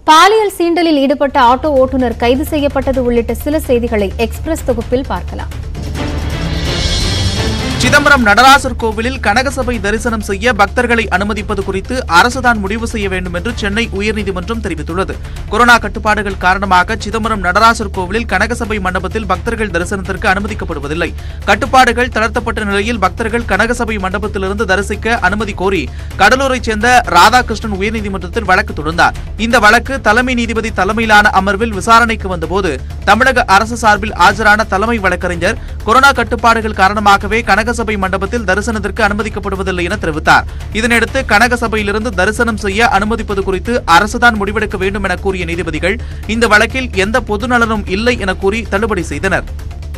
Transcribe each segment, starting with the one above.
பாலியல் சீண்டலில் ஈடுபட்ட ஆட்டோ ஓட்டுநர் கைது செய்யப்பட்டது உள்ளிட்ட சில செய்திகளை எக்ஸ்பிரஸ் தொகுப்பில் பார்க்கலாம் சிதம்பரம் நடராசர் கோவிலில் கனகசபை தரிசனம் செய்ய பக்தர்களை அனுமதிப்பது குறித்து அரசுதான் முடிவு செய்ய வேண்டும் என்று சென்னை உயர்நீதிமன்றம் தெரிவித்துள்ளது கொரோனா கட்டுப்பாடுகள் காரணமாக சிதம்பரம் நடராசர் கோவிலில் கனகசபை மண்டபத்தில் பக்தர்கள் தரிசனத்திற்கு அனுமதிக்கப்படுவதில்லை கட்டுப்பாடுகள் தளர்த்தப்பட்ட நிலையில் பக்தர்கள் கனகசபை மண்டபத்திலிருந்து தரிசிக்க அனுமதி கோரி கடலூரைச் சேர்ந்த ராதாகிருஷ்ணன் உயர்நீதிமன்றத்தில் வழக்கு தொடர்ந்தார் இந்த வழக்கு தலைமை நீதிபதி தலைமையிலான அமர்வில் விசாரணைக்கு வந்தபோது தமிழக அரசு சார்பில் ஆஜரான தலைமை வழக்கறிஞர் கொரோனா கட்டுப்பாடுகள் காரணமாகவே கனகசபை மண்டபத்தில் தரிசனத்திற்கு அனுமதிக்கப்படுவதில்லை என தெரிவித்தார் இதனையடுத்து கனகசபையிலிருந்து தரிசனம் செய்ய அனுமதிப்பது குறித்து அரசுதான் முடிவெடுக்க வேண்டும் என கூறிய நீதிபதிகள் இந்த வழக்கில் எந்த பொது நலனும் இல்லை என கூறி தள்ளுபடி செய்தனர்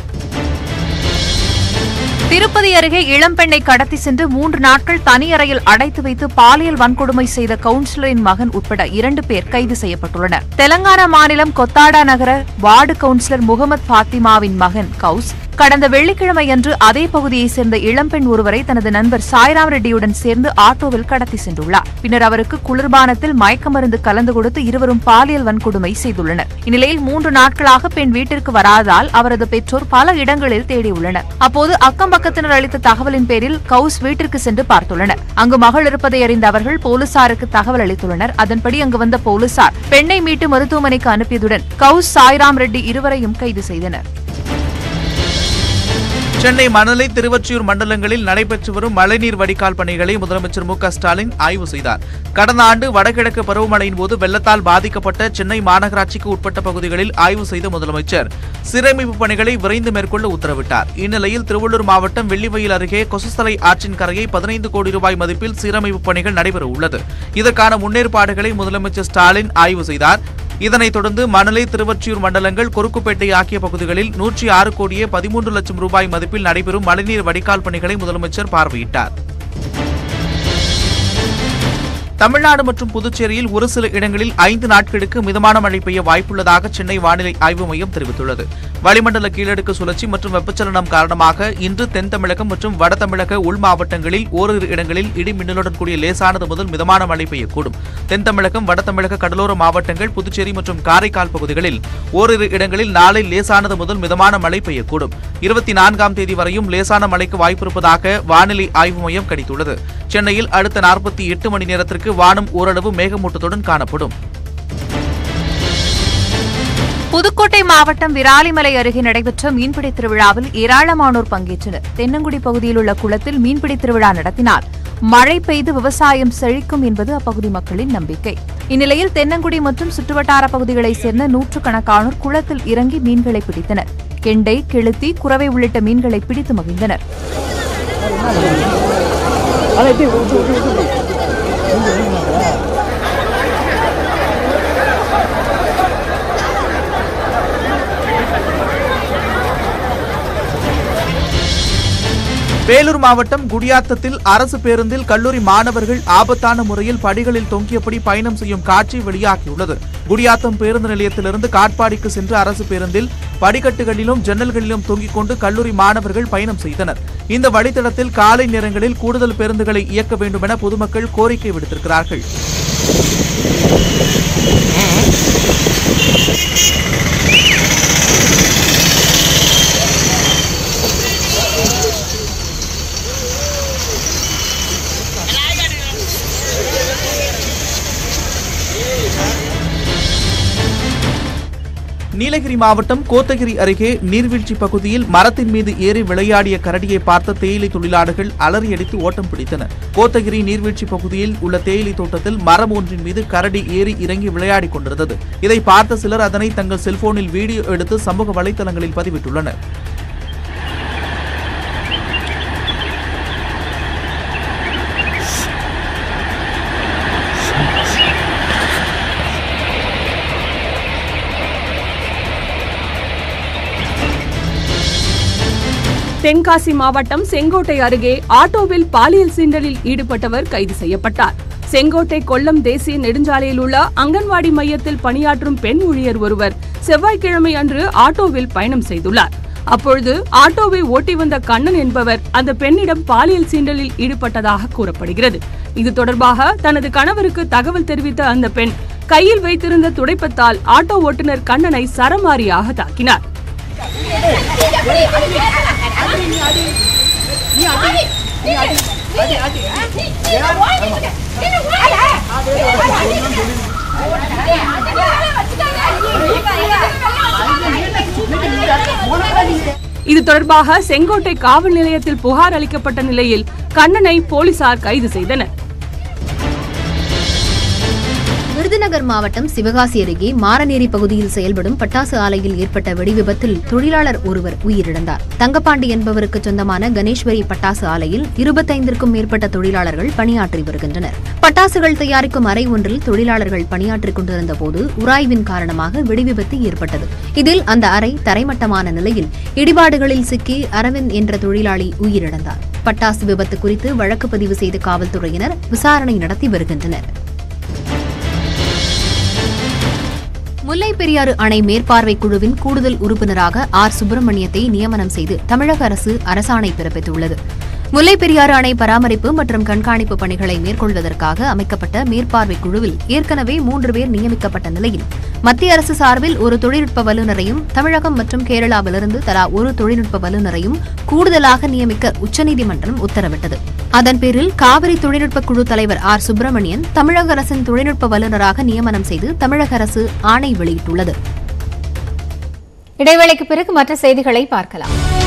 திருப்பதி அருகே இளம்பெண்ணை கடத்தி சென்று மூன்று நாட்கள் தனி அறையில் அடைத்து வைத்து பாலியல் வன்கொடுமை செய்த கவுன்சிலரின் மகன் உட்பட இரண்டு பேர் கைது செய்யப்பட்டுள்ளனர் தெலங்கானா மாநிலம் கொத்தாடா நகர வார்டு கவுன்சிலர் முகமது பாத்திமாவின் மகன் கவுஸ் கடந்த வெள்ளிக்கிழமையன்று அதே பகுதியைச் சேர்ந்த இளம்பெண் ஒருவரை தனது நண்பர் சாய்ராம் ரெட்டியுடன் சேர்ந்து ஆட்டோவில் கடத்தி சென்றுள்ளார் பின்னர் அவருக்கு குளிர்பானத்தில் மயக்க மருந்து கலந்து கொடுத்து இருவரும் பாலியல் வன்கொடுமை செய்துள்ளனர் இந்நிலையில் மூன்று நாட்களாக பெண் வீட்டிற்கு வராததால் அவரது பெற்றோர் பல இடங்களில் தேடியுள்ளனர் அப்போது அக்கம் பக்கத்தினர் அளித்த தகவலின் பேரில் கவுஸ் வீட்டிற்கு சென்று பார்த்துள்ளனர் அங்கு மகள் இருப்பதை அறிந்த அவர்கள் போலீசாருக்கு தகவல் அளித்துள்ளனர் அதன்படி அங்கு வந்த போலீசார் பெண்ணை மீட்டு மருத்துவமனைக்கு அனுப்பியதுடன் கவுஸ் சாய்ராம் ரெட்டி இருவரையும் கைது செய்தனர் சென்னை மணலை திருவொற்றியூர் மண்டலங்களில் நடைபெற்று வரும் மழைநீர் வடிகால் பணிகளை முதலமைச்சர் மு க ஸ்டாலின் ஆய்வு செய்தார் கடந்த ஆண்டு வடகிழக்கு பருவமழையின் போது வெள்ளத்தால் பாதிக்கப்பட்ட சென்னை மாநகராட்சிக்கு உட்பட்ட பகுதிகளில் ஆய்வு செய்த முதலமைச்சர் சீரமைப்பு பணிகளை விரைந்து மேற்கொள்ள உத்தரவிட்டார் இந்நிலையில் திருவள்ளூர் மாவட்டம் வெள்ளிவயல் அருகே கொசஸ்தலை ஆற்றின் கரையை பதினைந்து கோடி ரூபாய் மதிப்பில் சீரமைப்பு பணிகள் நடைபெற உள்ளது இதற்கான முன்னேற்பாடுகளை முதலமைச்சர் ஸ்டாலின் ஆய்வு செய்தார் இதனைத் தொடர்ந்து மணலை திருவொற்றியூர் மண்டலங்கள் கொருக்குப்பேட்டை ஆகிய பகுதிகளில் நூற்றி ஆறு கோடியே பதிமூன்று லட்சம் ரூபாய் மதிப்பில் நடைபெறும் மழைநீர் வடிகால் பணிகளை முதலமைச்சர் பார்வையிட்டார் தமிழ்நாடு மற்றும் புதுச்சேரியில் ஒரு சில இடங்களில் ஐந்து நாட்களுக்கு மிதமான மழை பெய்ய வாய்ப்புள்ளதாக சென்னை வானிலை ஆய்வு மையம் தெரிவித்துள்ளது வளிமண்டல கீழடுக்கு சுழற்சி மற்றும் வெப்பச்சலனம் காரணமாக இன்று தென் தமிழகம் மற்றும் வட தமிழக உள் மாவட்டங்களில் ஓரிரு இடங்களில் இடி மின்னலுடன் கூடிய லேசானது முதல் மிதமான மழை பெய்யக்கூடும் தென் தமிழகம் வட தமிழக கடலோர மாவட்டங்கள் புதுச்சேரி மற்றும் காரைக்கால் பகுதிகளில் ஓரிரு இடங்களில் நாளை லேசானது முதல் மிதமான மழை பெய்யக்கூடும் இருபத்தி நான்காம் தேதி வரையும் லேசான மழைக்கு வாய்ப்பிருப்பதாக வானிலை ஆய்வு மையம் கணித்துள்ளது சென்னையில் அடுத்த நாற்பத்தி எட்டு மணி நேரத்திற்கு வானம் ஓரளவு மேகமூட்டத்துடன் காணப்படும் புதுக்கோட்டை மாவட்டம் விராலிமலை அருகே நடைபெற்ற மீன்பிடி திருவிழாவில் ஏராளமானோர் பங்கேற்றனர் தென்னங்குடி பகுதியில் உள்ள குளத்தில் மீன்பிடி திருவிழா நடத்தினால் மழை பெய்து விவசாயம் செழிக்கும் என்பது அப்பகுதி மக்களின் நம்பிக்கை இந்நிலையில் தென்னங்குடி மற்றும் சுற்றுவட்டார பகுதிகளைச் சேர்ந்த நூற்றுக்கணக்கானோர் குளத்தில் இறங்கி மீன்களை பிடித்தனர் கெண்டை கெளுத்தி குறவை உள்ளிட்ட மீன்களை பிடித்து மகிழ்ந்தனர் வேலூர் மாவட்டம் குடியாத்தத்தில் அரசு பேருந்தில் கல்லூரி மாணவர்கள் ஆபத்தான முறையில் படிகளில் தொங்கியபடி பயணம் செய்யும் காட்சி வெளியாகியுள்ளது குடியாத்தம் பேருந்து நிலையத்திலிருந்து காட்பாடிக்கு சென்று அரசு பேருந்தில் படிக்கட்டுகளிலும் ஜன்னல்களிலும் தொங்கிக் கொண்டு கல்லூரி மாணவர்கள் பயணம் செய்தனர் இந்த வழித்தடத்தில் காலை நேரங்களில் கூடுதல் பேருந்துகளை இயக்க வேண்டும் என பொதுமக்கள் கோரிக்கை விடுத்திருக்கிறார்கள் நீலகிரி மாவட்டம் கோத்தகிரி அருகே நீர்வீழ்ச்சி பகுதியில் மரத்தின் மீது ஏறி விளையாடிய கரடியை பார்த்த தேயிலை தொழிலாளர்கள் அலறியடித்து ஓட்டம் பிடித்தனர் கோத்தகிரி நீர்வீழ்ச்சி பகுதியில் உள்ள தேயிலை தோட்டத்தில் மரம் ஒன்றின் மீது கரடி ஏறி இறங்கி விளையாடிக் கொண்டிருந்தது இதை பார்த்த சிலர் அதனை தங்கள் செல்போனில் வீடியோ எடுத்து சமூக வலைதளங்களில் பதிவிட்டுள்ளனர் தென்காசி மாவட்டம் செங்கோட்டை அருகே ஆட்டோவில் பாலியல் சீண்டலில் ஈடுபட்டவர் கைது செய்யப்பட்டார் செங்கோட்டை கொல்லம் தேசிய நெடுஞ்சாலையில் உள்ள அங்கன்வாடி மையத்தில் பணியாற்றும் பெண் ஊழியர் ஒருவர் செவ்வாய்க்கிழமை அன்று ஆட்டோவில் பயணம் செய்துள்ளார் அப்பொழுது ஆட்டோவை ஓட்டி வந்த கண்ணன் என்பவர் அந்த பெண்ணிடம் பாலியல் சீண்டலில் ஈடுபட்டதாக கூறப்படுகிறது இது தொடர்பாக தனது கணவருக்கு தகவல் தெரிவித்த அந்த பெண் கையில் வைத்திருந்த துடைப்பத்தால் ஆட்டோ ஓட்டுநர் கண்ணனை சரமாரியாக தாக்கினார் இது தொடர்பாக செங்கோட்டை காவல் நிலையத்தில் புகார் அளிக்கப்பட்ட நிலையில் கண்ணனை போலீசார் கைது செய்தனர் விருதுநகர் மாவட்டம் சிவகாசி அருகே மாரநேரி பகுதியில் செயல்படும் பட்டாசு ஆலையில் ஏற்பட்ட வெடிவிபத்தில் தொழிலாளர் ஒருவர் உயிரிழந்தார் தங்கப்பாண்டி என்பவருக்கு சொந்தமான கணேஸ்வரி பட்டாசு ஆலையில் இருபத்தைந்திற்கும் மேற்பட்ட தொழிலாளர்கள் பணியாற்றி வருகின்றனர் பட்டாசுகள் தயாரிக்கும் அறை ஒன்றில் தொழிலாளர்கள் பணியாற்றிக் கொண்டிருந்த போது உராய்வின் காரணமாக வெடிவிபத்து ஏற்பட்டது இதில் அந்த அறை தரைமட்டமான நிலையில் இடிபாடுகளில் சிக்கி அரவிந்த் என்ற தொழிலாளி உயிரிழந்தார் பட்டாசு விபத்து குறித்து வழக்கு பதிவு செய்த காவல்துறையினர் விசாரணை நடத்தி வருகின்றனர் முல்லைப் பெரியாறு அணை மேற்பார்வை குழுவின் கூடுதல் உறுப்பினராக ஆர் சுப்பிரமணியத்தை நியமனம் செய்து தமிழக அரசு அரசாணை பிறப்பித்துள்ளது முல்லைப் பெரியாறு அணை பராமரிப்பு மற்றும் கண்காணிப்பு பணிகளை மேற்கொள்வதற்காக அமைக்கப்பட்ட மேற்பார்வை குழுவில் ஏற்கனவே மூன்று பேர் நியமிக்கப்பட்ட நிலையில் மத்திய அரசு சார்பில் ஒரு தொழில்நுட்ப வல்லுநரையும் தமிழகம் மற்றும் கேரளாவிலிருந்து தலா ஒரு தொழில்நுட்ப வல்லுநரையும் கூடுதலாக நியமிக்க உச்சநீதிமன்றம் உத்தரவிட்டது அதன் பேரில் காவிரி தொழில்நுட்ப குழு தலைவர் ஆர் சுப்பிரமணியன் தமிழக அரசின் தொழில்நுட்ப வல்லுநராக நியமனம் செய்து தமிழக அரசு ஆணை வெளியிட்டுள்ளது இடைவேளைக்கு பிறகு மற்ற செய்திகளை பார்க்கலாம்